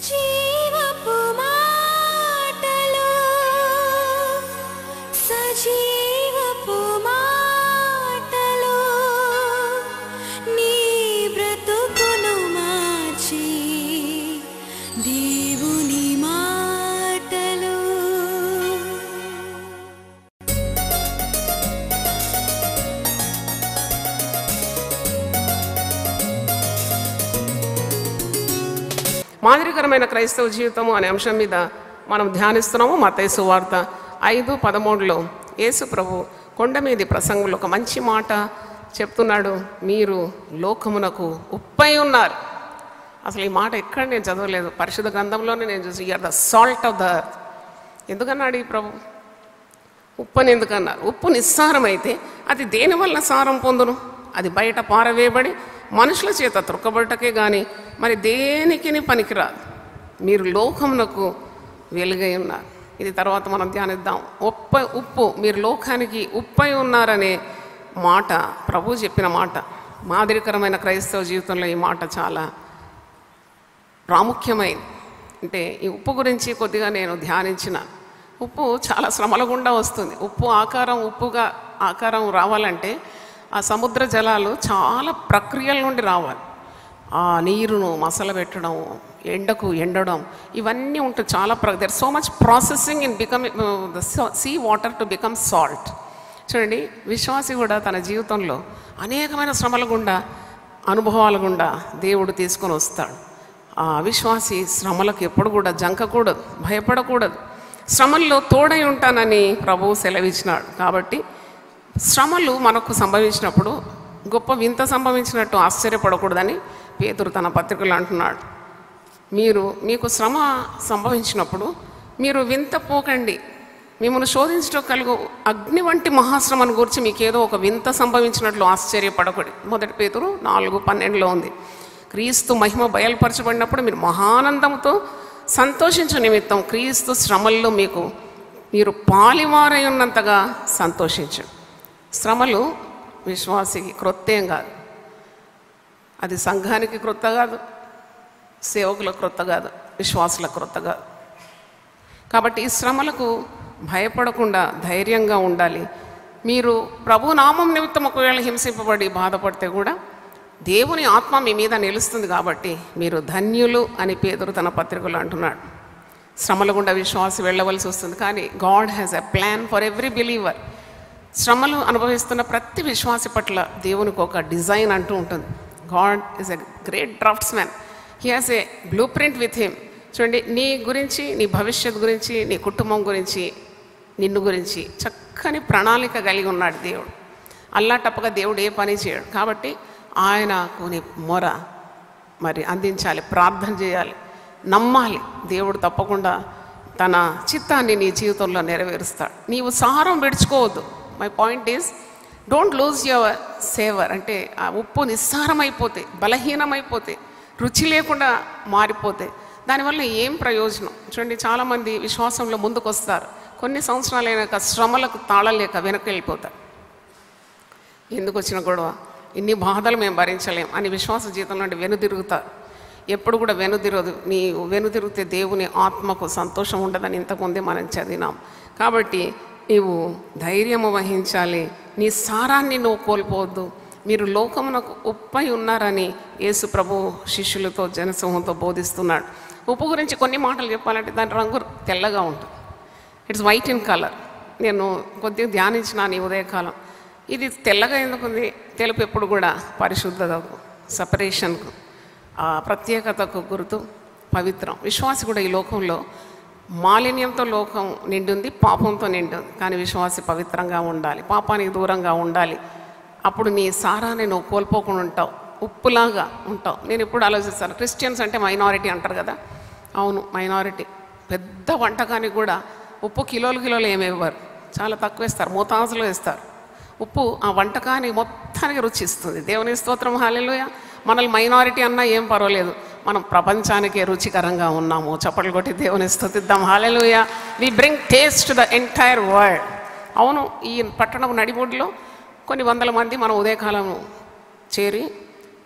జీవపు మాటలు సజీవపు మాటలు నీ బ్రతుకును మార్చి దేవుని మాటలు మాదిరికరమైన క్రైస్తవ జీవితము అనే అంశం మీద మనం ధ్యానిస్తున్నాము మతేసు వార్త ఐదు పదమూడులో యేసు ప్రభు కొండ మీది ప్రసంగంలో ఒక మంచి మాట చెప్తున్నాడు మీరు లోకమునకు ఉప్పై ఉన్నారు అసలు ఈ మాట ఎక్కడ నేను చదవలేదు పరిశుద్ధ గ్రంథంలోనే నేను చూసి are the salt of the earth ఎందుకన్నాడు ఈ ప్రభు ఉప్పని ఎందుకన్నారు ఉప్పు నిస్సారమైతే అది దేని వల్ల సారం పొందును అది బయట పారవేయబడి మనుషుల చేత త్రొక్కబట్టకే కానీ మరి దేనికి పనికిరాదు మీరు లోకమునకు వెలుగై ఉన్నారు ఇది తర్వాత మనం ధ్యానిద్దాం ఉప్ప ఉప్పు మీరు లోకానికి ఉప్పై ఉన్నారనే మాట ప్రభు చెప్పిన మాట మాదిరికరమైన క్రైస్తవ జీవితంలో ఈ మాట చాలా ప్రాముఖ్యమైనది అంటే ఈ ఉప్పు గురించి కొద్దిగా నేను ధ్యానించిన ఉప్పు చాలా శ్రమల గుండా వస్తుంది ఉప్పు ఆకారం ఉప్పుగా ఆకారం రావాలంటే ఆ సముద్ర జలాలు చాలా ప్రక్రియల నుండి రావాలి ఆ నీరును మసలబెట్టడం ఎండకు ఎండడం ఇవన్నీ ఉంటుంది చాలా ప్ర దర్ so much processing in become the sea water to become salt చూడండి విశ్వాసి కూడా తన జీవితంలో అనేకమైన శ్రమల గుండా అనుభవాల గుండా దేవుడు తీసుకొని వస్తాడు ఆ అవిశ్వాసి శ్రమలకు ఎప్పుడు కూడా జంకకూడదు భయపడకూడదు శ్రమల్లో తోడై ఉంటానని ప్రభువు సెలవిచ్చినాడు కాబట్టి శ్రమలు మనకు సంభవించినప్పుడు గొప్ప వింత సంభవించినట్టు ఆశ్చర్యపడకూడదని పేతురు తన పత్రికలు అంటున్నాడు మీరు మీకు శ్రమ సంభవించినప్పుడు మీరు వింత పోకండి మిమ్మల్ని శోధించడం కలుగు అగ్ని వంటి మహాశ్రమను గురించి మీకు ఏదో ఒక వింత సంభవించినట్లు ఆశ్చర్యపడకూడదు మొదటి పేతురు నాలుగు పన్నెండులో ఉంది క్రీస్తు మహిమ బయలుపరచబడినప్పుడు మీరు మహానందంతో సంతోషించు నిమిత్తం క్రీస్తు శ్రమల్లో మీకు మీరు పాలివారై ఉన్నంతగా సంతోషించు శ్రమలు విశ్వాసికి క్రొత్తేం కాదు అది సంఘానికి క్రొత్త కాదు సేవకులకు క్రొత్త కాదు విశ్వాసులకు క్రొత్త కాదు కాబట్టి ఈ శ్రమలకు భయపడకుండా ధైర్యంగా ఉండాలి మీరు ప్రభు నామం నిమిత్తం ఒకవేళ హింసింపబడి బాధపడితే కూడా దేవుని ఆత్మ మీ మీద నిలుస్తుంది కాబట్టి మీరు ధన్యులు అని పేదరు తన పత్రికలు అంటున్నాడు శ్రమల గుండా విశ్వాసి వెళ్ళవలసి వస్తుంది కానీ God has a plan for every believer శ్రమలు అనుభవిస్తున్న ప్రతి విశ్వాసి పట్ల దేవునికి ఒక డిజైన్ అంటూ ఉంటుంది God is a great draughtsman he has a blueprint with him చూడండి నీ గురించి నీ భవిష్యత్ గురించి నీ కుటుంబం గురించి నిన్ను గురించి చక్కని ప్రణాళిక కలిగి ఉన్నాడు దేవుడు అల్లాటప్పగా దేవుడు ఏ పని చేయడు కాబట్టి ఆయనకు నీ మొర మరి అందించాలి ప్రార్థన చేయాలి నమ్మాలి దేవుడు తప్పకుండా తన చిత్తాన్ని నీ జీవితంలో నెరవేరుస్తాడు నీవు సారం విడుచుకోవద్దు my point is don't lose your savour అంటే ఆ ఉప్పు నిస్సారమైపోతే బలహీనమైపోతే రుచి లేకుండా మారిపోతే దానివల్ల ఏం ప్రయోజనం చూడండి చాలామంది విశ్వాసంలో ముందుకు వస్తారు కొన్ని సంవత్సరాలైనాక శ్రమలకు తాళలేక వెనక్కి వెళ్ళిపోతారు ఎందుకు వచ్చిన గొడవ ఇన్ని బాధలు మేము భరించలేం అని విశ్వాస జీవితం నుండి వెనుదిరుగుతారు ఎప్పుడు కూడా వెనుదిరదు నీ వెనుదిరిగితే దేవుని ఆత్మకు సంతోషం ఉండదని ఇంతకుముందే మనం చదివినాం కాబట్టి నీవు ధైర్యము వహించాలి నీ సారాన్ని నువ్వు కోల్పోవద్దు మీరు లోకమునకు ఉప్పై ఉన్నారని యేసు ప్రభు శిష్యులతో జనసమూహంతో బోధిస్తున్నాడు ఉప్పు గురించి కొన్ని మాటలు చెప్పాలంటే దాని రంగు తెల్లగా ఉంటుంది ఇట్స్ వైట్ ఇన్ కలర్ నేను కొద్దిగా ధ్యానించిన ఈ ఉదయకాలం ఇది తెల్లగా ఎందుకుంది తెలుపు ఎప్పుడు కూడా పరిశుద్ధతకు సపరేషన్కు ఆ ప్రత్యేకతకు గుర్తు పవిత్రం విశ్వాసి కూడా ఈ లోకంలో మాలిన్యంతో లోకం నిండుంది పాపంతో నిండుంది కానీ విశ్వాసి పవిత్రంగా ఉండాలి పాపానికి దూరంగా ఉండాలి అప్పుడు నీ సారాన్ని నువ్వు కోల్పోకుండా ఉంటావు ఉప్పులాగా ఉంటావు నేను ఎప్పుడు ఆలోచిస్తాను క్రిస్టియన్స్ అంటే మైనారిటీ అంటారు కదా అవును మైనారిటీ పెద్ద వంటకానికి కూడా ఉప్పు కిలోలు కిలోలు ఏమి ఇవ్వరు చాలా తక్కువ ఇస్తారు మోతాజులో ఇస్తారు ఉప్పు ఆ వంటకానికి మొత్తానికి రుచిస్తుంది దేవుని స్తోత్రం హాలెలుయ మనల్ని మైనారిటీ అన్నా ఏం పర్వాలేదు మనం ప్రపంచానికి రుచికరంగా ఉన్నాము చప్పట్లు కొట్టి దేవుని స్తుతిద్దాం hallelujah we bring taste the entire world అవును ఈ పట్టణం నడిబొడ్లో కొన్ని వందల మంది మన ఉదయకాలం చేరి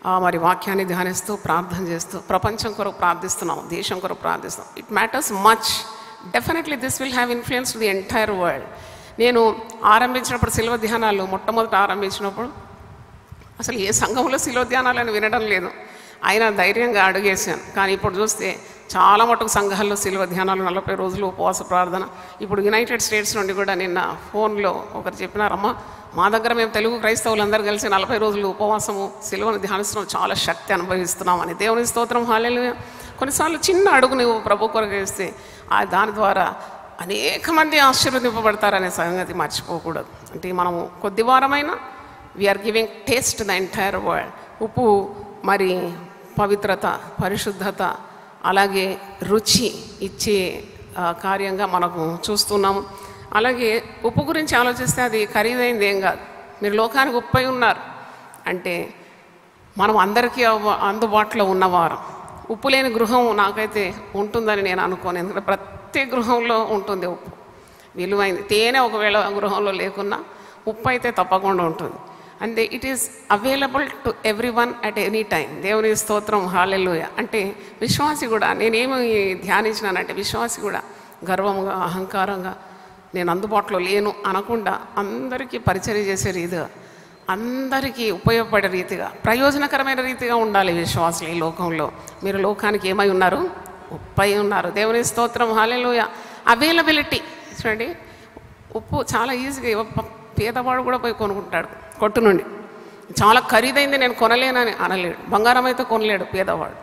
ఆ, మరి వాక్యాన్ని ధ్యానిస్తూ ప్రార్థన చేస్తూ ప్రపంచం కొరకు ప్రార్థిస్తున్నాం దేశం కొరకు ప్రార్థిస్తున్నాం it matters much definitely this will have influence the entire world నేను ఆరంభించినప్పుడు శిల్వ ధ్యానాలు మొట్టమొదట ఆరంభించినప్పుడు అసలు ఏ సంఘంలో శిలో ధ్యానాలని వినడం లేదు అయినా ధైర్యంగా అడిగేశాను కానీ ఇప్పుడు చూస్తే చాలా మటుకు సంఘాల్లో శిలువ ధ్యానాలు నలభై రోజులు ఉపవాస ప్రార్థన ఇప్పుడు యునైటెడ్ స్టేట్స్ నుండి కూడా నిన్న ఫోన్లో ఒకరు చెప్పినారమ్మా మా దగ్గర మేము తెలుగు క్రైస్తవులందరూ కలిసి నలభై రోజులు ఉపవాసము శిలువను ధ్యానిస్తున్నాం చాలా శక్తి అనుభవిస్తున్నామని దేవుని స్తోత్రం హాలేలు కొన్నిసార్లు చిన్న అడుగు నువ్వు ప్రభు కొరకు వేస్తే ఆ దాని ద్వారా అనేక మంది ఆశీర్వదింపబడతారనే సంగతి మర్చిపోకూడదు అంటే మనము కొద్ది వారమైనా we are giving taste the entire world ఉప్పు మరి పవిత్రత పరిశుద్ధత అలాగే రుచి ఇచ్చే ఆ, కార్యంగా మనకు చూస్తున్నాము అలాగే ఉప్పు గురించి ఆలోచిస్తే అది ఖరీదైంది ఏం కాదు మీరు లోకానికి ఉప్పై ఉన్నారు అంటే మనం అందరికీ అవ- అందుబాటులో ఉన్నవారం ఉప్పు లేని గృహం నాకైతే ఉంటుందని నేను అనుకోను ఎందుకంటే ప్రతి గృహంలో ఉంటుంది ఉప్పు విలువైంది తేనె ఒకవేళ గృహంలో లేకున్నా ఉప్పు అయితే తప్పకుండా ఉంటుంది అంటే it is available to everyone at any time దేవుని స్తోత్రం హాలెలుయ అంటే విశ్వాసి కూడా నేనేమి ధ్యానించినానంటే విశ్వాసి కూడా గర్వంగా అహంకారంగా నేను అందుబాటులో లేను అనకుండా అందరికీ పరిచర్య చేసే రీతిగా అందరికీ ఉపయోగపడే రీతిగా ప్రయోజనకరమైన రీతిగా ఉండాలి విశ్వాసులు ఈ లోకంలో మీరు లోకానికి ఏమై ఉన్నారు ఉప్పై ఉన్నారు దేవుని స్తోత్రం హాలెలుయ అవైలబిలిటీ చూడండి ఉప్పు చాలా ఈజీగా ఇవ్వ- ప- పేదవాడు కూడా పోయి కొనుక్కుంటాడు కొట్టు నుండి చాలా ఖరీదైంది నేను కొనలేనని అనలేడు బంగారం అయితే కొనలేడు పేదవాడు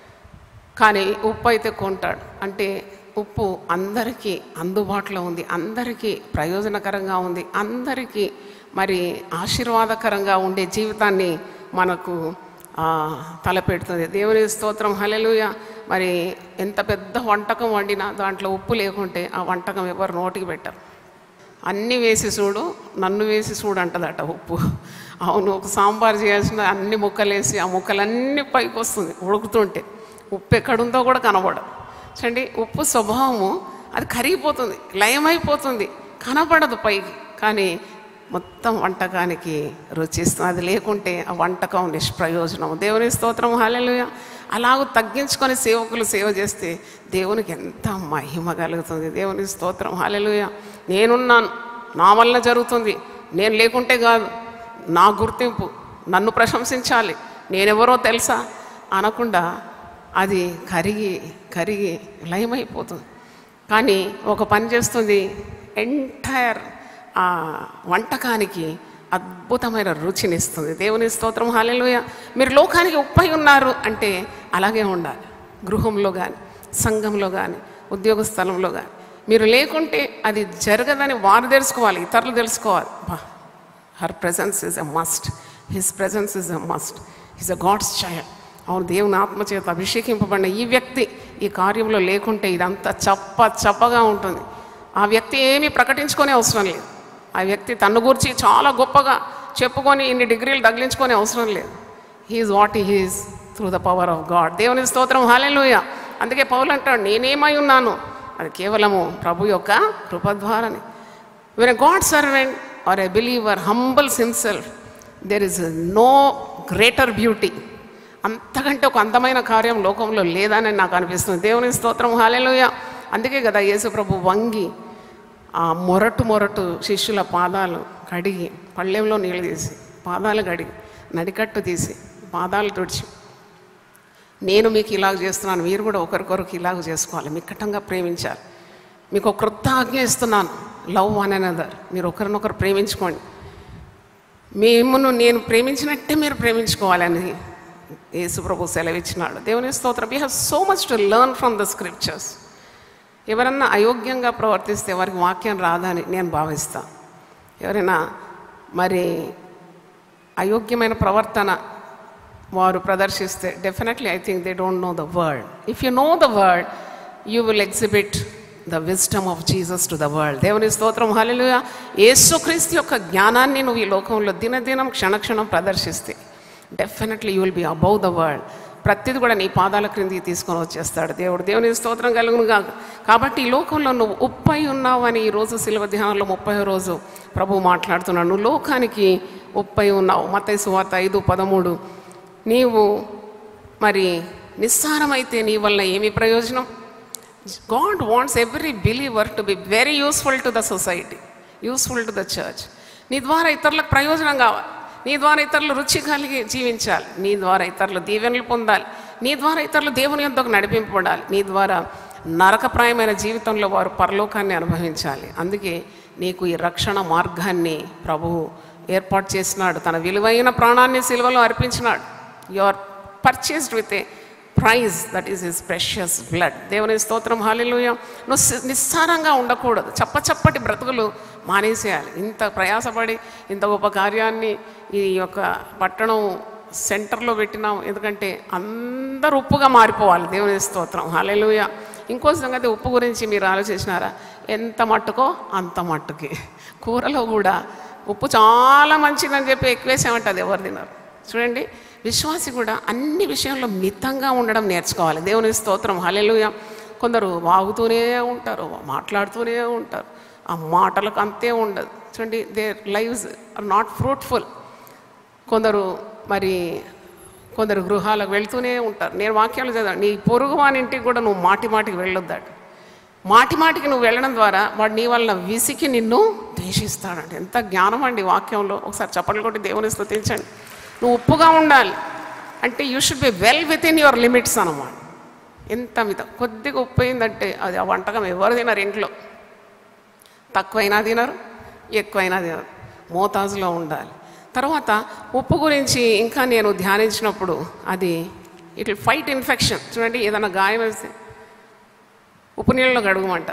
కానీ ఉప్పు అయితే కొంటాడు అంటే ఉప్పు అందరికీ అందుబాటులో ఉంది అందరికీ ప్రయోజనకరంగా ఉంది అందరికీ మరి ఆశీర్వాదకరంగా ఉండే జీవితాన్ని మనకు ఆ, తలపెడుతుంది దేవుని స్తోత్రం హలెలుయ మరి ఎంత పెద్ద వంటకం వండినా దాంట్లో ఉప్పు లేకుంటే ఆ వంటకం ఎవరు నోటికి పెట్టరు అన్నీ వేసి చూడు నన్ను వేసి చూడు అంటదట ఉప్పు అవును ఒక సాంబార్ చేయాల్సిన అన్ని ముక్కలు వేసి ఆ ముక్కలన్నీ పైకి వస్తుంది ఉడుకుతుంటే ఉప్పు ఎక్కడుందో కూడా కనబడదు చూడండి ఉప్పు స్వభావము అది కరిగిపోతుంది లయమైపోతుంది కనబడదు పైకి కానీ మొత్తం వంటకానికి రుచిస్తుంది అది లేకుంటే ఆ వంటకం నిష్ప్రయోజనం దేవుని స్తోత్రం హాలెలుయ అలాగూ తగ్గించుకొని సేవకులు సేవ చేస్తే దేవునికి ఎంత మహిమ కలుగుతుంది దేవుని స్తోత్రం హాలెలుయ నేనున్నాను నా వల్ల జరుగుతుంది నేను లేకుంటే కాదు నా గుర్తింపు నన్ను ప్రశంసించాలి నేనెవరో తెలుసా అనకుండా అది కరిగి కరిగి లయమైపోతుంది కానీ ఒక పని చేస్తుంది ఎంటైర్ ఆ వంటకానికి అద్భుతమైన రుచినిస్తుంది దేవుని స్తోత్రం హాలేలుయ మీరు లోకానికి ఉప్పై ఉన్నారు అంటే అలాగే ఉండాలి గృహంలో కానీ సంఘంలో కానీ ఉద్యోగ స్థలంలో కానీ మీరు లేకుంటే అది జరగదని వారు తెలుసుకోవాలి ఇతరులు తెలుసుకోవాలి బా హర్ presence is a must his presence is a must his a God's child అవును దేవుని ఆత్మ చేత అభిషేకింపబడిన ఈ వ్యక్తి ఈ కార్యంలో లేకుంటే ఇదంతా చప్ప చప్పగా ఉంటుంది ఆ వ్యక్తి ఏమీ ప్రకటించుకునే అవసరం లేదు ఆ వ్యక్తి తన్ను గురించి చాలా గొప్పగా చెప్పుకొని ఇన్ని డిగ్రీలు తగిలించుకునే అవసరం లేదు he is what he is through the power of God దేవుని స్తోత్రం హాలెలుయ అందుకే పౌలు అంటాడు నేనేమై ఉన్నాను అది కేవలము ప్రభు యొక్క కృప ద్వారానే when a God servant or a believer humbles himself, there is no greater beauty. అంతకంటే ఒక అందమైన కార్యం లోకంలో లేదని నాకు అనిపిస్తుంది దేవుని స్తోత్రం హాలేలోయ అందుకే కదా యేసు ప్రభు వంగి ఆ మొరటు మొరటు శిష్యుల పాదాలు కడిగి పళ్ళెంలో నీళ్ళు తీసి పాదాలు కడిగి నడికట్టు తీసి పాదాలు తుడిచి నేను మీకు ఇలాగ చేస్తున్నాను మీరు కూడా ఒకరికొరకు ఇలాగ చేసుకోవాలి మిక్కటంగా ప్రేమించాలి మీకు ఒక క్రొత్త ఆజ్ఞ ఇస్తున్నాను లవ్ వన్ అనదర్ మీరు ఒకరినొకరు ప్రేమించుకోండి మిమ్మల్ని నేను ప్రేమించినట్టే మీరు ప్రేమించుకోవాలని యేసు ప్రభు సెలవిచ్చినాడు దేవుని స్తోత్రం we have so much to learn from the scriptures ఎవరన్నా అయోగ్యంగా ప్రవర్తిస్తే వారికి వాక్యం రాదని నేను భావిస్తా ఎవరైనా మరి అయోగ్యమైన ప్రవర్తన వారు ప్రదర్శిస్తే definitely I think they don't know the word if you know the word you will exhibit the wisdom of Jesus to the world దేవుని స్తోత్రం హల్లెలూయా యేసుక్రీస్తు యొక్క జ్ఞానాన్ని నువ్వు ఈ లోకంలో దినదినం క్షణక్షణం ప్రదర్శిస్తే definitely you will be above the world ప్రతిది కూడా నీ పాదాల క్రిందికి తీసుకొని వచ్చేస్తాడు దేవుడు దేవుని స్తోత్రం కలుగును కాక కాబట్టి ఈ లోకంలో నువ్వు ఉప్పై ఉన్నావు అని ఈ రోజు శిల్వ ధ్యానంలో ముప్పై రోజు ప్రభు మాట్లాడుతున్నాడు నువ్వు లోకానికి ఉప్పై ఉన్నావు మత్తయి సువార్త ఐదు పదమూడు నీవు మరి నిస్సారమైతే నీ వల్ల ఏమి ప్రయోజనం God wants every believer to be very useful to the society useful to the church నీ ద్వారా ఇతరులకు ప్రయోజనం కావాలి నీ ద్వారా ఇతరులు రుచి కలిగి జీవించాలి నీ ద్వారా ఇతరులు దీవెనలు పొందాలి నీ ద్వారా ఇతరులు దేవుని యొద్దకు నడిపింపబడాలి నీ ద్వారా నరకప్రాయమైన జీవితంలో వారు పరలోకాన్ని అనుభవించాలి అందుకే నీకు ఈ రక్షణ మార్గాన్ని ప్రభువు ఏర్పాటు చేసినాడు తన విలువైన ప్రాణాన్ని సిలువలో అర్పించినాడు you are purchased with a price that is his precious blood దేవుని స్తోత్రం హాలిలుయ నువ్వు సి- నిస్సారంగా ఉండకూడదు చప్పచప్పటి బ్రతుకులు మానేసేయాలి ఇంత ప్రయాసపడి ఇంత గొప్ప కార్యాన్ని ఈ యొక్క పట్టణం సెంటర్లో పెట్టినాం ఎందుకంటే అందరూ ఉప్పుగా మారిపోవాలి దేవుని స్తోత్రం హాలెలుయ ఇంకో సంగతి ఉప్పు గురించి మీరు ఆలోచించినారా ఎంత మట్టుకో అంత మట్టుకి కూరలో కూడా ఉప్పు చాలా మంచిదని చెప్పి ఎక్కువేసామంటే అది ఎవరు తినరు చూడండి విశ్వాసి కూడా అన్ని విషయంలో మితంగా ఉండడం నేర్చుకోవాలి దేవుని స్తోత్రం హల్లెలూయా కొందరు వాగుతూనే ఉంటారు మాట్లాడుతూనే ఉంటారు ఆ మాటలకు అంతే ఉండదు చూడండి their lives are not fruitful కొందరు మరి కొందరు గృహాలకు వెళ్తూనే ఉంటారు నేను వాక్యాలు చదివాను నీ పొరుగు వాని ఇంటికి కూడా నువ్వు మాటి మాటికి వెళ్ళొద్దాడు మాటి మాటికి నువ్వు వెళ్ళడం ద్వారా వాడు నీ వల్ల విసికి నిన్ను ద్వేషిస్తాడంట ఎంత జ్ఞానం అండి వాక్యంలో ఒకసారి చప్పట్లు కొట్టి దేవుని స్తుతించండి నువ్వు ఉప్పుగా ఉండాలి అంటే you should be well within your limits అన్నమాట ఎంత మిత కొద్దిగా ఉప్పు అయిందంటే అది ఆ వంటకం ఎవరు తినరు ఇంట్లో తక్కువైనా తినరు ఎక్కువైనా తినరు మోతాజులో ఉండాలి తర్వాత ఉప్పు గురించి ఇంకా నేను ధ్యానించినప్పుడు అది ఇట్ ఫైట్ ఇన్ఫెక్షన్ చూడండి ఏదైనా గాయం వేస్తే ఉప్పు నీళ్ళలో కడుగుమంట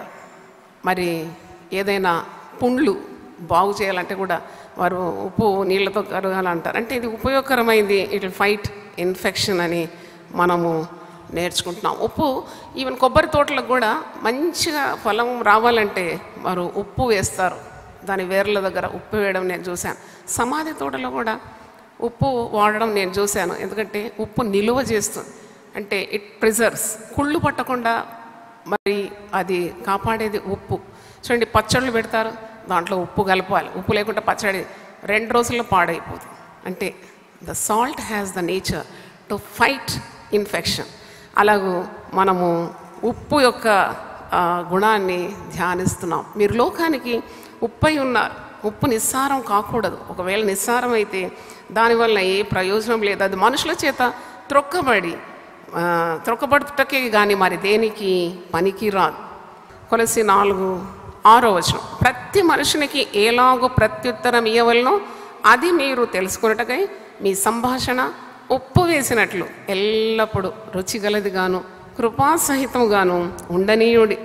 మరి ఏదైనా పుండ్లు బాగు చేయాలంటే కూడా వారు ఉప్పు నీళ్ళతో కడగాలంటారు అంటే ఇది ఉపయోగకరమైంది ఇట్ ఫైట్ ఇన్ఫెక్షన్ అని మనము నేర్చుకుంటున్నాం ఉప్పు ఈవెన్ కొబ్బరి తోటలకు కూడా మంచిగా ఫలం రావాలంటే వారు ఉప్పు వేస్తారు దాని వేర్ల దగ్గర ఉప్పు వేయడం నేను చూశాను సమాధి తోటలో కూడా ఉప్పు వాడడం నేను చూశాను ఎందుకంటే ఉప్పు నిలువ చేస్తుంది అంటే ఇట్ ప్రిజర్వ్స్ కుళ్ళు పట్టకుండా మరి అది కాపాడేది ఉప్పు చూడండి పచ్చళ్ళు పెడతారు దాంట్లో ఉప్పు కలపాలి ఉప్పు లేకుండా పచ్చడి రెండు రోజుల్లో పాడైపోతుంది అంటే the salt has the nature to fight infection అలాగూ మనము ఉప్పు యొక్క ఆ, గుణాన్ని ధ్యానిస్తున్నాం మీరు లోకానికి ఉప్పై ఉన్నారు ఉప్పు నిస్సారం కాకూడదు ఒకవేళ నిస్సారం అయితే దానివల్ల ఏ ప్రయోజనం లేదు అది మనుషుల చేత త్రొక్కబడి ఆ, త్రొక్కబడుటకే కానీ మరి దేనికి పనికి రాదు కొలసి నాలుగు ఆరో వచనం ప్రతి మనుషునికి ఏలాగో ప్రత్యుత్తరం ఇవ్వవలనో అది మీరు తెలుసుకున్నటకై మీ సంభాషణ ఉప్పు వేసినట్లు ఎల్లప్పుడూ రుచిగలదిగాను కృపాసహితముగాను ఉండనీయుడి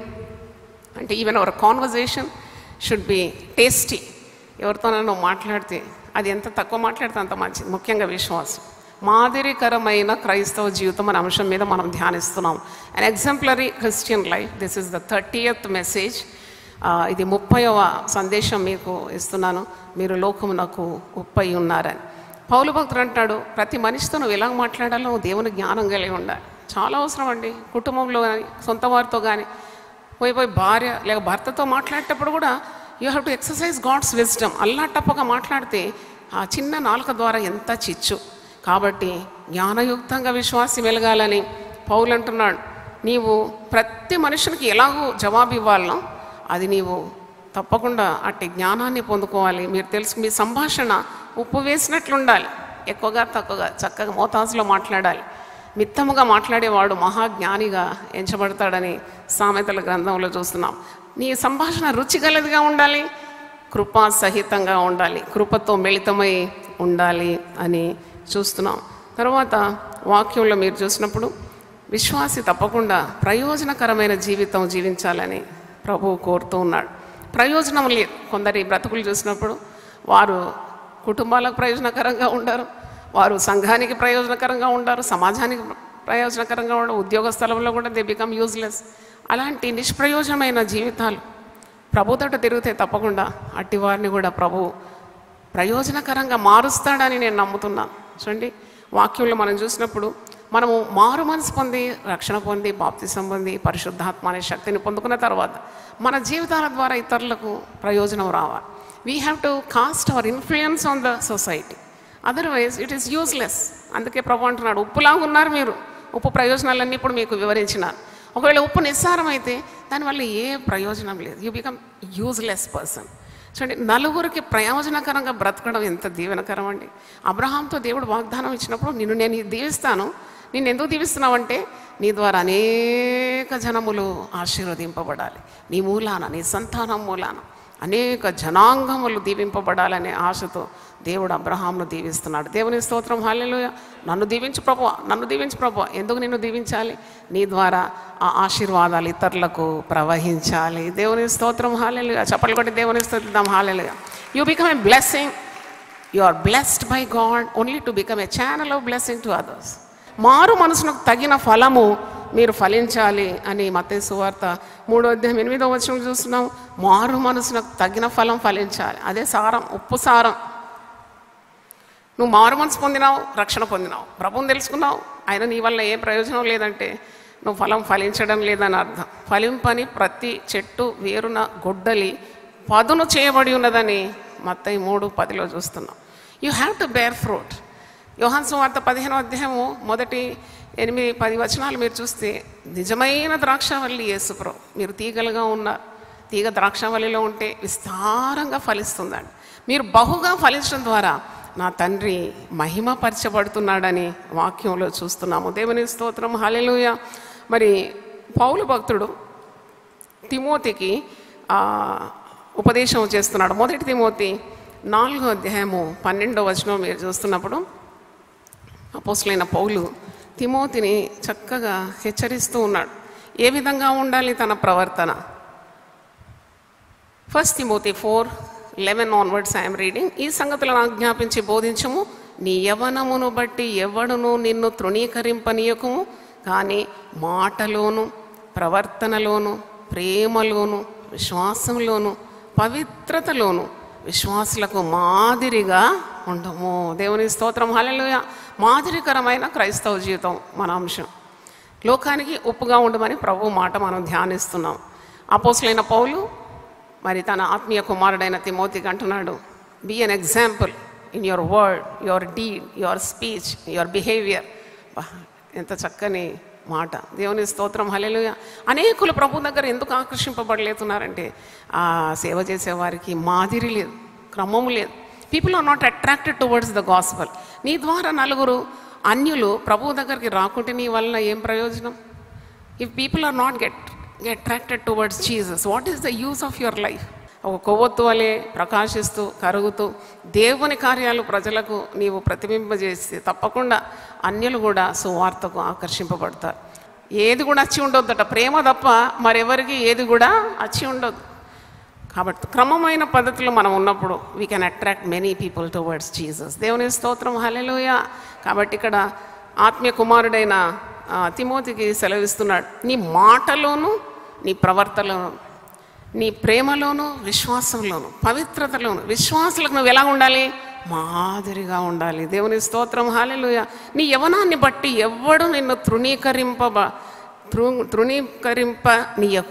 అంటే even our conversation should be tasty ఎవరితోనైనా నువ్వు మాట్లాడితే అది ఎంత తక్కువ మాట్లాడితే అంత మంచిది ముఖ్యంగా విశ్వాసం మాదిరికరమైన క్రైస్తవ జీవితం అనే అంశం మీద మనం ధ్యానిస్తున్నాం and exemplary Christian life this is the thirtieth message ఇది ముప్పైవ సందేశం మీకు ఇస్తున్నాను మీరు లోకమునకు ఉప్పై ఉన్నారని పౌలు భక్తుడు అంటాడు ప్రతి మనిషితో నువ్వు ఎలా మాట్లాడాలో నువ్వు దేవుని జ్ఞానం కలిగి ఉండాలి చాలా అవసరం అండి కుటుంబంలో కానీ సొంత వారితో కానీ పోయి పోయి భార్య లేక భర్తతో మాట్లాడేటప్పుడు కూడా you have to exercise God's wisdom అల్లాటప్పగా మాట్లాడితే ఆ చిన్న నాలుక ద్వారా ఎంత చిచ్చు కాబట్టి జ్ఞానయుక్తంగా విశ్వాసి వెలగాలని పౌలు అంటున్నాడు నీవు ప్రతి మనుషునికి ఎలాగో జవాబు ఇవ్వాలనో అది నీవు తప్పకుండా అట్టి జ్ఞానాన్ని పొందుకోవాలి మీరు తెలుసు మీ సంభాషణ ఉప్పు వేసినట్లు ఉండాలి ఎక్కువగా తక్కువగా చక్కగా మోతాజులో మాట్లాడాలి మిత్తముగా మాట్లాడేవాడు మహాజ్ఞానిగా ఎంచబడతాడని సామెతల గ్రంథంలో చూస్తున్నాం నీ సంభాషణ రుచిగలదిగా ఉండాలి కృపా సహితంగా ఉండాలి కృపతో మిళితమై ఉండాలి అని చూస్తున్నాం తర్వాత వాక్యంలో మీరు చూసినప్పుడు విశ్వాసి తప్పకుండా ప్రయోజనకరమైన జీవితం జీవించాలని ప్రభువు కోరుతూ ఉన్నాడు ప్రయోజనం లేదు కొందరి బ్రతుకులు చూసినప్పుడు వారు కుటుంబాలకు ప్రయోజనకరంగా ఉండరు వారు సంఘానికి ప్రయోజనకరంగా ఉండరు సమాజానికి ప్రయోజనకరంగా ఉండరు ఉద్యోగ స్థలంలో కూడా దే బికమ్ యూజ్లెస్ అలాంటి నిష్ప్రయోజనమైన జీవితాలు ప్రభుతోట తిరిగితే తప్పకుండా అట్టి వారిని కూడా ప్రభు ప్రయోజనకరంగా మారుస్తాడని నేను నమ్ముతున్నాను చూడండి వాక్యంలో మనం చూసినప్పుడు మనము మారు మనసు పొంది రక్షణ పొంది బాప్తిసం పొంది పరిశుద్ధాత్మ అనే శక్తిని పొందుకున్న తర్వాత మన జీవితాల ద్వారా ఇతరులకు ప్రయోజనం రావాలి we have to cast our influence on the society otherwise it is useless అందుకే ప్రభు అంటున్నాడు ఉప్పులాగా ఉన్నారు మీరు ఉప్పు ప్రయోజనాలన్నీ ఇప్పుడు మీకు వివరించినారు ఒకవేళ ఉప్పు నిస్సారం అయితే దానివల్ల ఏ ప్రయోజనం లేదు యూ బికమ్ యూజ్లెస్ పర్సన్ చూడండి నలుగురికి ప్రయోజనకరంగా బ్రతకడం ఎంత దీవెనకరం అండి అబ్రహాంతో దేవుడు వాగ్దానం ఇచ్చినప్పుడు నిన్ను నేను ఇది దీవిస్తాను నిన్ను ఎందుకు దీవిస్తున్నావంటే నీ ద్వారా అనేక జనములు ఆశీర్వదింపబడాలి నీ మూలాన నీ సంతానం మూలాన అనేక జనాంగములు దీవింపబడాలనే ఆశతో దేవుడు అబ్రహాంను దీవిస్తున్నాడు దేవుని స్తోత్రం హాలెలుయ నన్ను దీవించు ప్రభు నన్ను దీవించు ప్రభు ఎందుకు నిన్ను దీవించాలి నీ ద్వారా ఆ ఆశీర్వాదాలు ఇతరులకు ప్రవహించాలి దేవుని స్తోత్రం హాలెలుయ చప్పలు కొట్టి దేవుని స్తోత్రం hallelujah you become a blessing you are blessed by God only to become a channel of blessing to others మారు మనసునకు తగిన ఫలము మీరు ఫలించాలి అని మతే సువార్త మూడో అధ్యాయం ఎనిమిదో వచ్చిన చూస్తున్నాం మారు మనసునకు తగిన ఫలం ఫలించాలి అదే సారం ఉప్పు సారం నువ్వు మారు మనసు పొందినావు రక్షణ పొందినావు ప్రభువుని తెలుసుకున్నావు ఆయన నీ వల్ల ఏ ప్రయోజనం లేదంటే నువ్వు ఫలం ఫలించడం లేదని అర్థం ఫలింపని ప్రతి చెట్టు వేరున గొడ్డలి పదును చేయబడి ఉన్నదని మత్తయి మూడు పదిలో చూస్తున్నాం you have to bear fruit యోహాన్ సువార్త పదిహేనో అధ్యాయము మొదటి ఎనిమిది పది వచనాలు మీరు చూస్తే నిజమైన ద్రాక్షవల్లి యేసుప్రో మీరు తీగలుగా ఉన్నారు తీగ ద్రాక్షవల్లిలో ఉంటే విస్తారంగా ఫలిస్తుందండి మీరు బహుగా ఫలించడం ద్వారా నా తండ్రి మహిమపరచబడుతున్నాడని వాక్యంలో చూస్తున్నాము దేవుని స్తోత్రం హల్లెలూయా మరి పౌలు భక్తుడు తిమోతికి ఆ, ఉపదేశం చేస్తున్నాడు మొదటి తిమోతి నాలుగో అధ్యాయము పన్నెండో వచనం మీరు చూస్తున్నప్పుడు అపోసులైన పౌలు తిమోతిని చక్కగా హెచ్చరిస్తూ ఉన్నాడు ఏ విధంగా ఉండాలి తన ప్రవర్తన first Timothy four eleven onwards I'm reading ఈ సంగతులను ఆజ్ఞాపించి బోధించము నీ యవనమును బట్టి ఎవడును నిన్ను తృణీకరింపనీయకము కానీ మాటలోను ప్రవర్తనలోను ప్రేమలోను విశ్వాసంలోను పవిత్రతలోను విశ్వాసులకు మాదిరిగా ఉండము దేవుని స్తోత్రం హల్లెలూయ మాదిరికరమైన క్రైస్తవ జీవితం మన అంశం లోకానికి ఉప్పుగా ఉండమని ప్రభు మాట మనం ధ్యానిస్తున్నాం అపోసులైన పౌలు మరి తన ఆత్మీయ కుమారుడైన తిమోతికి అంటున్నాడు be an example in your word your deed your speech your behaviour ఎంత చక్కని మాట దేవుని స్తోత్రం హల్లెలూయా అనేకులు ప్రభు దగ్గర ఎందుకు ఆకర్షింపబడలేతున్నారంటే ఆ సేవ చేసేవారికి మాదిరి లేదు క్రమము లేదు people are not attracted towards the gospel నీ ద్వారా నలుగురు అన్యులు ప్రభు దగ్గరికి రాకుంటే నీ వలన ఏం ప్రయోజనం if people are not get get attracted towards Jesus what is the use of your life ఒక కొవ్వొత్తు వలె ప్రకాశిస్తూ కరుగుతూ దేవుని కార్యాలు ప్రజలకు నీవు ప్రతిబింబజేస్తే తప్పకుండా అన్యులు కూడా సువార్తకు ఆకర్షింపబడతారు ఏది కూడా అచ్చి ఉండొద్దట ప్రేమ తప్ప మరెవరికి ఏది కూడా అచ్చి ఉండొద్దు కాబట్టి క్రమమైన పద్ధతిలో మనం ఉన్నప్పుడు we can attract many people towards Jesus దేవుని స్తోత్రం హల్లెలూయా కాబట్టి ఇక్కడ ఆత్మీయ కుమారుడైన ఆ, తిమోతికి సెలవిస్తున్నాడు నీ మాటలోను నీ ప్రవర్తనలోను నీ ప్రేమలోను విశ్వాసంలోను పవిత్రతలోను విశ్వాసులకు నువ్వు ఎలా ఉండాలి మాదిరిగా ఉండాలి దేవుని స్తోత్రం హాలెలుయ నీ యవనాన్ని బట్టి ఎవ్వడు నిన్ను తృణీకరింప తృ తృణీకరింప నీయకు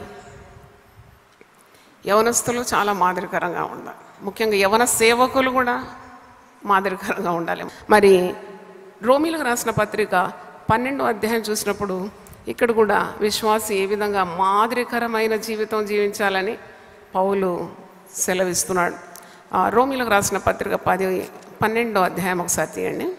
యవనస్తులు చాలా మాదిరికరంగా ఉండాలి ముఖ్యంగా యవన సేవకులు కూడా మాదిరికరంగా ఉండాలి మరి రోమిలకు రాసిన పత్రిక పన్నెండో అధ్యాయం చూసినప్పుడు ఇక్కడ కూడా విశ్వాసి ఏ విధంగా మాదిరికరమైన జీవితం జీవించాలని పౌలు సెలవిస్తున్నాడు ఆ రోమిలకు రాసిన పత్రిక పది పన్నెండో అధ్యాయం ఒకసారి తీయండి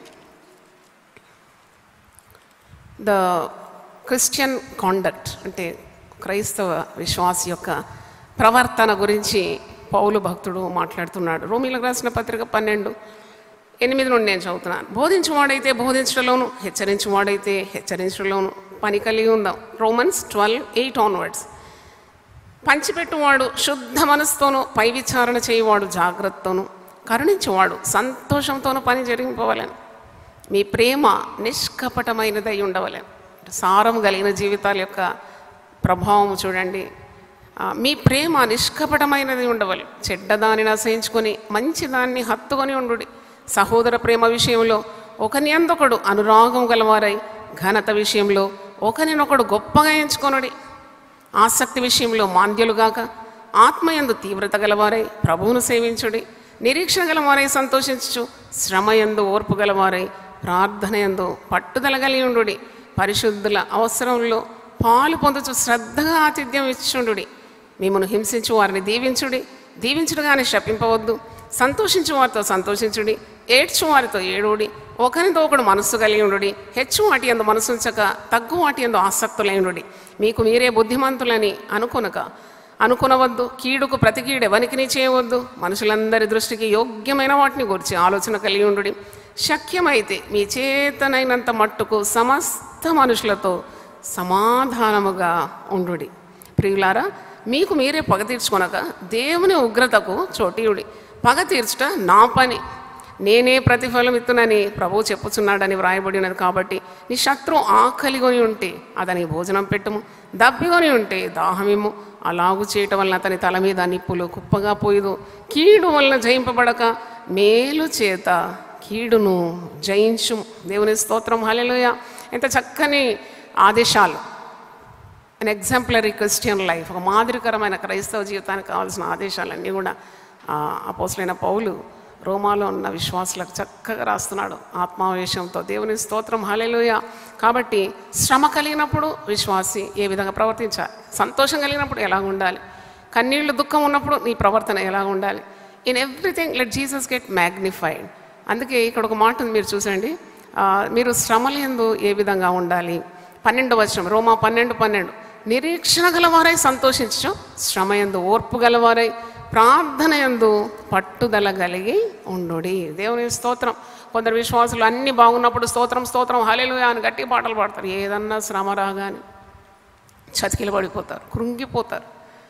ద క్రిస్టియన్ కాండక్ట్ అంటే క్రైస్తవ విశ్వాస యొక్క ప్రవర్తన గురించి పౌలు భక్తుడు మాట్లాడుతున్నాడు రోమిలకు రాసిన పత్రిక పన్నెండు ఎనిమిది నుండి నేను చదువుతున్నాను బోధించువాడైతే బోధించడంలోను హెచ్చరించువాడైతే హెచ్చరించడంలోను పని కలిగి ఉందాం రోమన్స్ ట్వెల్వ్ ఎయిట్ ఆన్వర్డ్స్ పంచిపెట్టువాడు శుద్ధ మనసుతోనూ పై విచారణ చేయవాడు జాగ్రత్తతోనూ కరుణించేవాడు సంతోషంతోనూ పని జరిగిపోవాలని మీ ప్రేమ నిష్కపటమైనదై ఉండవలెను సారం కలిగిన జీవితాల యొక్క ప్రభావం చూడండి ఆ, మీ ప్రేమ నిష్కపటమైనది ఉండవలె చెడ్డదానిని అసహించుకొని మంచిదాన్ని హత్తుకొని ఉండు సహోదర ప్రేమ విషయంలో ఒకని అందొకడు అనురాగం గలవారై ఘనత విషయంలో ఒకరినొకడు గొప్పగా ఎంచుకొనుడి ఆసక్తి విషయంలో మాంద్యులుగాక ఆత్మయందు తీవ్రత గలవారై ప్రభువును సేవించుడి నిరీక్షణ గలవారై సంతోషించు శ్రమయందు ఓర్పు గలవారై ప్రార్థన ఎందు పట్టుదల కలిగి ఉండుడి పరిశుద్ధుల అవసరంలో పాలు పొందుచు శ్రద్ధగా ఆతిథ్యం ఇచ్చుండుడి మిమ్మల్ని హింసించు వారిని దీవించుడి దీవించుడుగానే శపింపవద్దు సంతోషించు వారితో సంతోషించుడి ఏడ్చు వారితో ఏడుడి ఒకరితో ఒకడు మనస్సు కలిగి ఉండుడి హెచ్చు వాటి ఎందు మనసు ఉంచక తగ్గు వాటి ఎందు ఆసక్తులైండుడి మీకు మీరే బుద్ధిమంతులని అనుకొనక అనుకునవద్దు కీడుకు ప్రతి కీడు ఎవరికిని చేయవద్దు మనుషులందరి దృష్టికి యోగ్యమైన వాటిని గురించి ఆలోచన కలిగి ఉండుడి శక్యమైతే మీ చేతనైనంత మట్టుకు సమస్త మనుషులతో సమాధానముగా ఉండుడి ప్రియులారా మీకు మీరే పగ తీర్చుకొనక దేవుని ఉగ్రతకు చోటీయుడి పగ తీర్చుట నా పని నేనే ప్రతిఫలం ఇత్తునని ప్రభువు చెప్పుచున్నాడని వ్రాయబడి ఉన్నది కాబట్టి నీ శత్రువు ఆకలిగొని ఉంటే అతని భోజనం పెట్టుము దప్పికొని ఉంటే దాహమిమ్ము అలాగు చేయటం వలన అతని తల మీద నిప్పులు కుప్పగా పోయిదు కీడు వలన జయింపబడక మేలు చేత కీడును జయించు దేవుని స్తోత్రం హల్లెలూయా ఎంత చక్కని ఆదేశాలు అన్ ఎగ్జాంపులరీ క్రిస్టియన్ లైఫ్ ఒక మాదిరికరమైన క్రైస్తవ జీవితానికి కావాల్సిన ఆదేశాలన్నీ కూడా అపోసలైన పౌలు రోమాలో ఉన్న విశ్వాసులకు చక్కగా రాస్తున్నాడు ఆత్మావేశంతో దేవుని స్తోత్రం హల్లెలూయా కాబట్టి శ్రమ కలిగినప్పుడు విశ్వాసి ఏ విధంగా ప్రవర్తించాలి సంతోషం కలిగినప్పుడు ఎలా ఉండాలి కన్నీళ్ళు దుఃఖం ఉన్నప్పుడు నీ ప్రవర్తన ఎలా ఉండాలి in everything let Jesus get magnified అందుకే ఇక్కడ ఒక మాట ఉంది మీరు చూసండి ఆ, మీరు శ్రమలు ఎందు ఏ విధంగా ఉండాలి పన్నెండు వచనం రోమా పన్నెండు పన్నెండు నిరీక్షణ గలవారై సంతోషించు శ్రమ ఎందు ఓర్పు గలవారై ప్రార్థన ఎందు పట్టుదల కలిగి ఉండుడి దేవుని స్తోత్రం కొందరు విశ్వాసులు అన్నీ బాగున్నప్పుడు స్తోత్రం స్తోత్రం హల్లెలూయా అని గట్టి పాటలు పాడతారు ఏదన్నా శ్రమ రాగానే చతికిల పడిపోతారు కృంగిపోతారు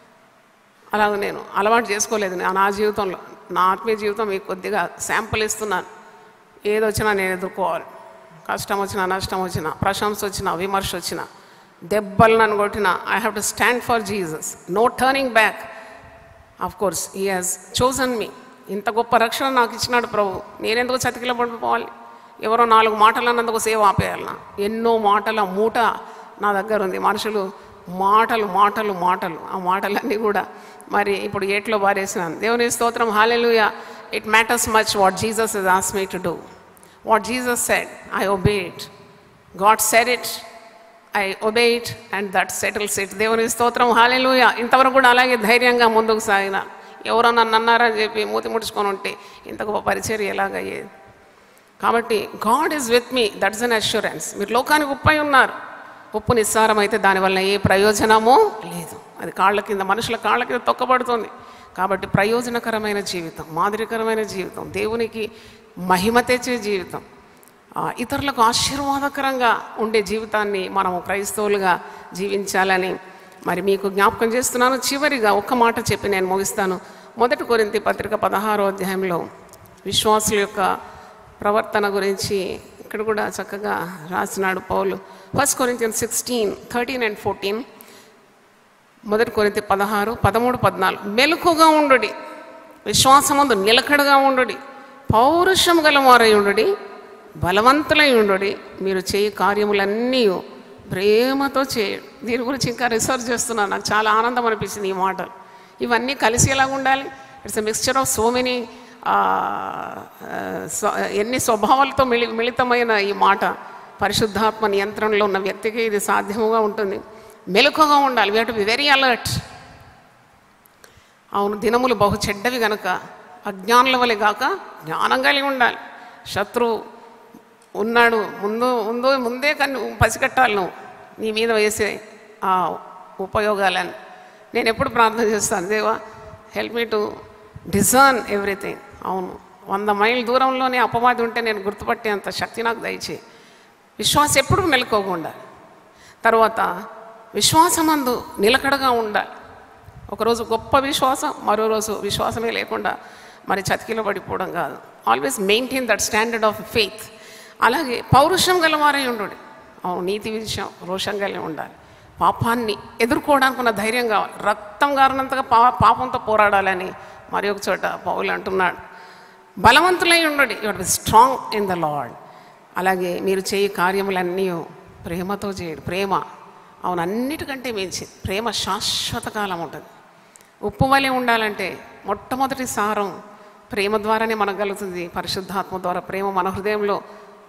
అలాగ నేను అలవాటు చేసుకోలేదు నా నా జీవితంలో నా ఆత్మీయ జీవితం మీకు కొద్దిగా శాంపుల్ ఇస్తున్నాను ఏదొచ్చినా నేను ఎదుర్కోవాలి కష్టం వచ్చినా నష్టం వచ్చినా ప్రశంస వచ్చినా విమర్శ వచ్చినా దెబ్బలు నన్ను కొట్టినా I have to stand for Jesus no turning back of course he has chosen me ఇంత గొప్ప రక్షణ నాకు ఇచ్చినాడు ప్రభు నేనెందుకు చతికిల పడిపోవాలి ఎవరో నాలుగు మాటలు అన్నందుకు సేవ ఆపేయాలనా ఎన్నో మాటల మూట నా దగ్గర ఉంది మనుషులు మాటలు మాటలు మాటలు ఆ మాటలన్నీ కూడా మరి ఇప్పుడు ఏట్లో బారేసినాను దేవుని స్తోత్రం hallelujah it matters much what Jesus is ask me to do what Jesus said I obey it God said it I obey it and that settles it దేవుని స్తోత్రం హాలెలుయ ఇంతవరకు కూడా అలాగే ధైర్యంగా ముందుకు సాగిన ఎవరో నన్ను అన్నారని చెప్పి మూతి ముడుచుకొని ఉంటే ఇంత గొప్ప పరిచర్య ఎలాగయ్యేది కాబట్టి God is with me that's an assurance మీరు లోకానికి ఉప్పై ఉన్నారు ఉప్పు నిస్సారం అయితే దానివల్ల ఏ ప్రయోజనమూ లేదు అది కాళ్ళ కింద మనుషుల కాళ్ళ కింద తొక్కబడుతుంది కాబట్టి ప్రయోజనకరమైన జీవితం మాదిరికరమైన జీవితం దేవునికి మహిమ తెచ్చే జీవితం ఆ, ఇతరులకు ఆశీర్వాదకరంగా ఉండే జీవితాన్ని మనం క్రైస్తవులుగా జీవించాలని మరి మీకు జ్ఞాపకం చేస్తున్నాను చివరిగా ఒక్క మాట చెప్పి నేను ముగిస్తాను మొదటి కొరింతి పత్రిక పదహారో అధ్యాయంలో విశ్వాసుల యొక్క ప్రవర్తన గురించి ఇక్కడ కూడా చక్కగా రాసినాడు పౌలు first Corinthian sixteen thirteen and fourteen మొదటి కొరింతి పదహారు పదమూడు పద్నాలుగు మెలకుగా ఉండుడి విశ్వాసమందు నిలకడగా ఉండుడి పౌరుషం గలవారై ఉండుడి బలవంతులై ఉండుడి మీరు చేయి కార్యములన్నీ ప్రేమతో చేయండి దీని గురించి ఇంకా రీసెర్చ్ చేస్తున్నాను నాకు చాలా ఆనందం అనిపించింది ఈ మాటలు ఇవన్నీ కలిసి ఎలాగ ఉండాలి it's a mixture of so many ఎన్ని స్వభావాలతో మిళి మిళితమైన ఈ మాట పరిశుద్ధాత్మ నియంత్రణలో ఉన్న వ్యక్తికి ఇది సాధ్యముగా ఉంటుంది మెలకుగా ఉండాలి we to be very alert అవును దినములు బహు చెడ్డవి గనక అజ్ఞానుల వలె గాక జ్ఞానం కలిగి ఉండాలి శత్రువు ఉన్నాడు ముందు ముందు ముందే కన్ను పసిగట్టాలి నువ్వు నీ మీద వేసే ఆ ఉపయోగాలని నేను ఎప్పుడు ప్రార్థన చేస్తాను దేవా help me to discern everything అవును వంద మైల్ దూరంలోనే అపవాది ఉంటే నేను గుర్తుపట్టేంత శక్తి నాకు దయచేయి విశ్వాసం ఎప్పుడు మెలకోకుండా తర్వాత విశ్వాసమందు నిలకడగా ఉండాలి ఒకరోజు గొప్ప విశ్వాసం మరో రోజు విశ్వాసమే లేకుండా మరి చతికిలో పడిపోవడం కాదు always maintain that standard of faith అలాగే పౌరుషం గలవారై ఉండు అవును నీతి విషయం రోషం కలిగి ఉండాలి పాపాన్ని ఎదుర్కోవడానికి ఉన్న ధైర్యం కావాలి రక్తం గారినంతగా పా పాపంతో పోరాడాలని మరి ఒక చోట పౌలు అంటున్నాడు బలవంతులై ఉండడు your strong in the Lord అలాగే మీరు చేయి కార్యములన్నీ ప్రేమతో చేయడు ప్రేమ అవును అన్నిటికంటే మించి ప్రేమ శాశ్వత కాలం ఉంటుంది ఉప్పు వలె ఉండాలంటే మొట్టమొదటి సారం ప్రేమ ద్వారానే మనకు కలుగుతుంది పరిశుద్ధాత్మ ద్వారా ప్రేమ మన హృదయంలో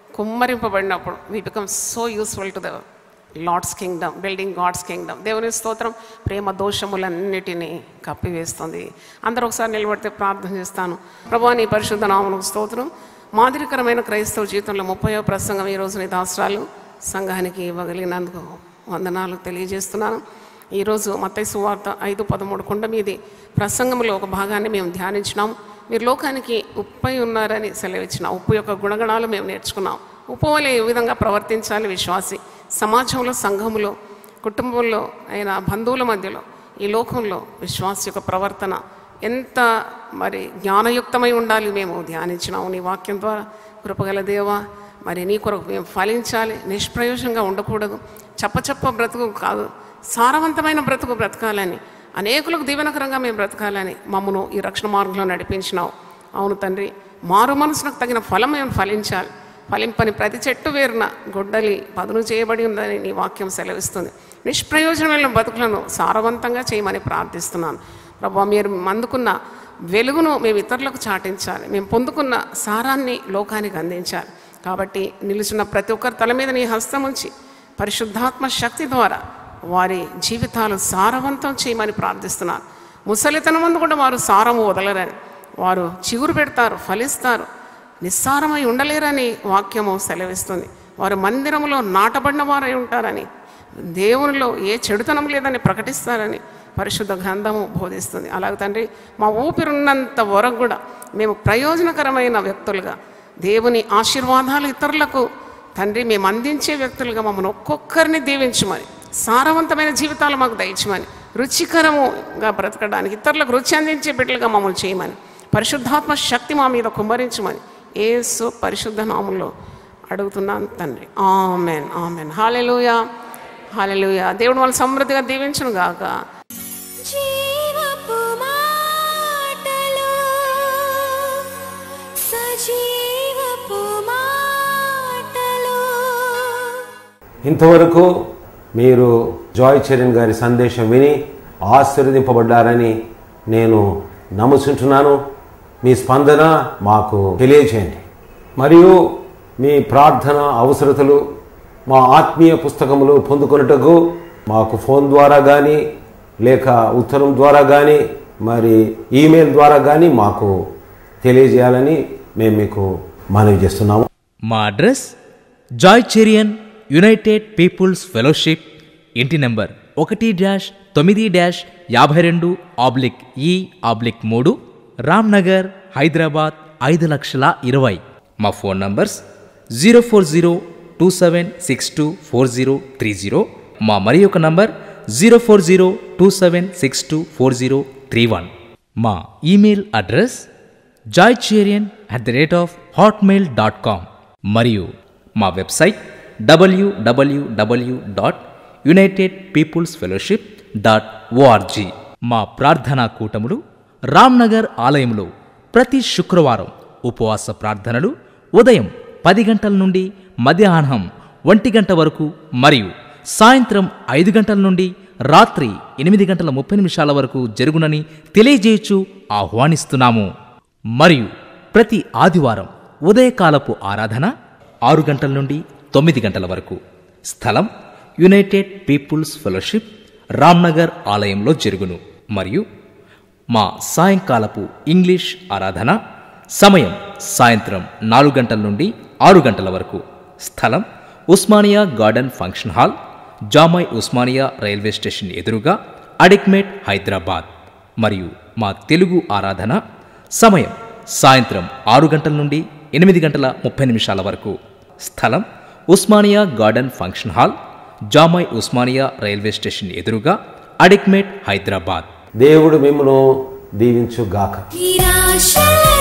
కుమ్మరింపబడినప్పుడు we become so useful to the Lord's kingdom building God's kingdom దేవుని స్తోత్రం ప్రేమ దోషములన్నిటినీ కప్పివేస్తుంది అందరూ ఒకసారి నిలబడితే ప్రార్థన చేస్తాను ప్రభా నీ పరిశుద్ధ నామను స్తోత్రం మాదిరికరమైన క్రైస్తవ జీవితంలో ముప్పయో ప్రసంగం ఈ రోజు నీ దాసరాలు సంఘానికి ఇవ్వగలిగినందుకు వందనాలు తెలియజేస్తున్నాను ఈరోజు మత్తయి సువార్త ఐదు పదమూడు కొండ మీది ప్రసంగంలో ఒక భాగాన్ని మేము ధ్యానించినాం మీరు లోకానికి ఉప్పై ఉన్నారని సెలవిచ్చిన ఉప్పు యొక్క గుణగణాలు మేము నేర్చుకున్నాం ఉప్పు వలె ఏ విధంగా ప్రవర్తించాలి విశ్వాసి సమాజంలో సంఘములో కుటుంబంలో అయిన బంధువుల మధ్యలో ఈ లోకంలో విశ్వాస యొక్క ప్రవర్తన ఎంత మరి జ్ఞానయుక్తమై ఉండాలి మేము ధ్యానించినాము నీ వాక్యం ద్వారా కృపగల దేవా మరి నీ కొరకు మేము ఫలించాలి నిష్ప్రయోజనంగా ఉండకూడదు చప్పచప్ప బ్రతుకు కాదు సారవంతమైన బ్రతుకు బ్రతకాలని అనేకులకు దీవెనకరంగా మేము బ్రతకాలని మమ్మను ఈ రక్షణ మార్గంలో నడిపించినావు అవును తండ్రి మారు మనసులకు తగిన ఫలం మేము ఫలించాలి ఫలింపని ప్రతి చెట్టు వేరున గొడ్డలి పదును చేయబడి ఉందని నీ వాక్యం సెలవిస్తుంది నిష్ప్రయోజనమైన బతుకులను సారవంతంగా చేయమని ప్రార్థిస్తున్నాను ప్రభా మీరు అందుకున్న వెలుగును మేము ఇతరులకు చాటించాలి మేము పొందుకున్న సారాన్ని లోకానికి అందించాలి కాబట్టి నిలుచున్న ప్రతి ఒక్కరి తల మీద నీ హస్తం ఉంచి పరిశుద్ధాత్మ శక్తి ద్వారా వారి జీవితాలు సారవంతం చేయమని ప్రార్థిస్తున్నాను ముసలితనం ముందు కూడా వారు సారము వదలరని వారు చిగురు పెడతారు ఫలిస్తారు నిస్సారమై ఉండలేరని వాక్యము సెలవిస్తుంది వారు మందిరంలో నాటబడిన వారై ఉంటారని దేవునిలో ఏ చెడుతనం లేదని ప్రకటిస్తారని పరిశుద్ధ గ్రంథము బోధిస్తుంది అలాగే తండ్రి మా ఊపిరున్నంత వరకు కూడా మేము ప్రయోజనకరమైన వ్యక్తులుగా దేవుని ఆశీర్వాదాలు ఇతరులకు తండ్రి మేము అందించే వ్యక్తులుగా మమ్మల్ని ఒక్కొక్కరిని దీవించమని సారవంతమైన జీవితాలు మాకు దయచమని రుచికరముగా బ్రతకడానికి ఇతరులకు రుచి అందించే బిడ్డలుగా మమ్మల్ని చేయమని పరిశుద్ధాత్మ శక్తి మా మీద కుమ్మరించమని ఏసు పరిశుద్ధ నామంలో అడుగుతున్నాను తండ్రి ఆమెన్ ఆమెన్ హాలెలుయా హాలెలుయా దేవుడు వాళ్ళు సమృద్ధిగా దీవించును గాక జీవపు మాటలు సజీవపు మాటలు ఇంతవరకు మీరు జాయ్ చరణ్ గారి సందేశం విని ఆశీర్వదింపబడ్డారని నేను నమ్ముచుంటున్నాను మీ స్పందన మాకు తెలియచేయండి మరియు మీ ప్రార్థన అవసరతలు మా ఆత్మీయ పుస్తకములు పొందుకొనుటకు మాకు ఫోన్ ద్వారా కానీ లేక ఉత్తరం ద్వారా కానీ మరి ఈమెయిల్ ద్వారా కానీ మాకు తెలియజేయాలని మేము మీకు మనవి చేస్తున్నాము మా address Joy Cherian United peoples Fellowship ఇంటి నెంబర్ ఒకటి డాష్ తొమ్మిది డాష్ యాభై రెండు ఆబ్లిక్ ఈ ఆబ్లిక్ మూడు రామ్నగర్ హైదరాబాద్ ఐదు లక్షల ఇరవై మా phone numbers zero four zero two seven six two four zero three zero మా మరి ఒక number zero four zero two seven six two four zero three one మా email address Joycherian at the rate of Hotmail dot com మరియు మా website డబ్ల్యూడబ్ల్యూడబ్ల్యూ dot united peoples fellowship dot org మా ప్రార్థనా కూటములు రామ్నగర్ ఆలయంలో ప్రతి శుక్రవారం ఉపవాస ప్రార్థనలు ఉదయం పది గంటల నుండి మధ్యాహ్నం ఒంటి గంట వరకు మరియు సాయంత్రం ఐదు గంటల నుండి రాత్రి ఎనిమిది గంటల ముప్పై నిమిషాల వరకు జరుగునని తెలియజేయచ్చు ఆహ్వానిస్తున్నాము మరియు ప్రతి ఆదివారం ఉదయకాలపు ఆరాధన ఆరు గంటల నుండి తొమ్మిది గంటల వరకు స్థలం యునైటెడ్ పీపుల్స్ ఫెలోషిప్ రామ్నగర్ ఆలయంలో జరుగును మరియు మా సాయంకాలపు ఇంగ్లీష్ ఆరాధన సమయం సాయంత్రం నాలుగు గంటల నుండి ఆరు గంటల వరకు స్థలం Osmania garden function hall Jamai Osmania railway station ఎదురుగా అడిక్మేట్ హైదరాబాద్ మరియు మా తెలుగు ఆరాధన సమయం సాయంత్రం ఆరు గంటల నుండి ఎనిమిది గంటల ముప్పై నిమిషాల వరకు స్థలం Osmania garden function hall Jamai Osmania railway station ఎదురుగా అడిక్మేట్ హైదరాబాద్ దేవుడు మిమ్మను దీవించుగాక నిరాశలే